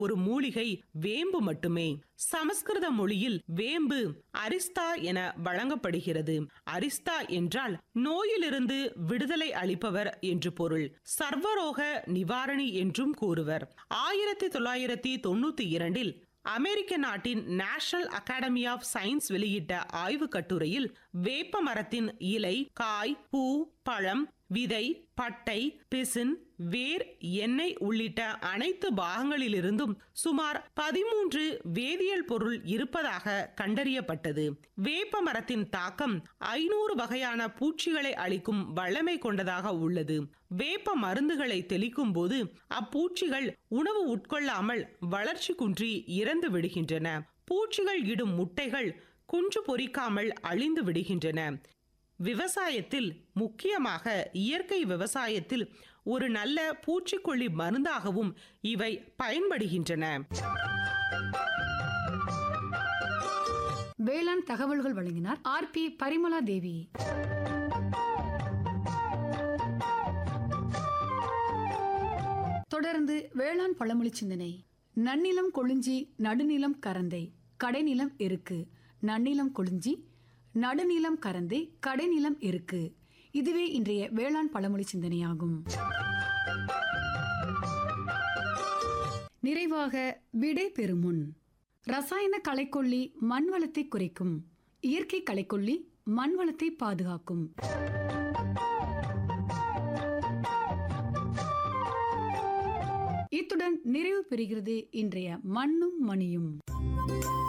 ஒரு மூலிகை வேம்பு மட்டுமே சமஸ்கிருத மொழியில் வேம்பு அரிஸ்தா என வழங்கப்படுகிறது அரிஸ்தா என்றால் நோயிலிருந்து விடுதலை அளிப்பவர் என்று பொருள் சர்வரோக நிவாரணி என்றும் கூறுவர் ஆயிரத்தி தொள்ளாயிரத்தி தொண்ணூத்தி இரண்டில் அமெரிக்க நாட்டின் நேஷனல் அகாடமி ஆஃப் சயின்ஸ் வெளியிட்ட ஆய்வுக் கட்டுரையில் வேப்ப மரத்தின் இலை காய் பூ பழம் விதை பட்டை பிசின் வேர் எண்ணெய் உள்ளிட்ட அனைத்து பாகங்களிலிருந்தும் சுமார் பதிமூன்று வேதியியல் பொருள் இருப்பதாக கண்டறியப்பட்டது வேப்ப மரத்தின் தாக்கம் ஐநூறு வகையான பூச்சிகளை அளிக்கும் வல்லமை கொண்டதாக உள்ளது வேப்ப மருந்துகளை தெளிக்கும் போது அப்பூச்சிகள் உணவு உட்கொள்ளாமல் வளர்ச்சி குன்றி இறந்து விடுகின்றன பூச்சிகள் இடும் முட்டைகள் குஞ்சு பொரிக்காமல் அழிந்து விடுகின்றன விவசாயத்தில் முக்கியமாக இயற்கை விவசாயத்தில் ஒரு நல்ல பூச்சிக்கொல்லி மருந்தாகவும் இவை பயன்படுகின்றன வேளாண் தகவல்கள் வழங்கினார் ஆர் பி பரிமலா தேவி தொடர்ந்து வேளாண் பழமொழி சிந்தனை நன்னிலம் கொளிஞ்சி நடுநிலம் கரந்தை கடைநிலம் எருக்கு நன்னிலம் கொளிஞ்சி நடுநிலம் கரந்தை கடைநிலம் எருக்கு இதுவே இன்றைய வேளாண் பழமொழி சிந்தனையாகும் நிறைவாக விடை பெறுமுன் ரசாயன களைக்கொல்லி மண் வளத்தை குறைக்கும் இயற்கை களைக்கொல்லி மண் வளத்தை பாதுகாக்கும் இத்துடன் நிறைவு பெறுகிறது இன்றைய மண்ணும் மணியும்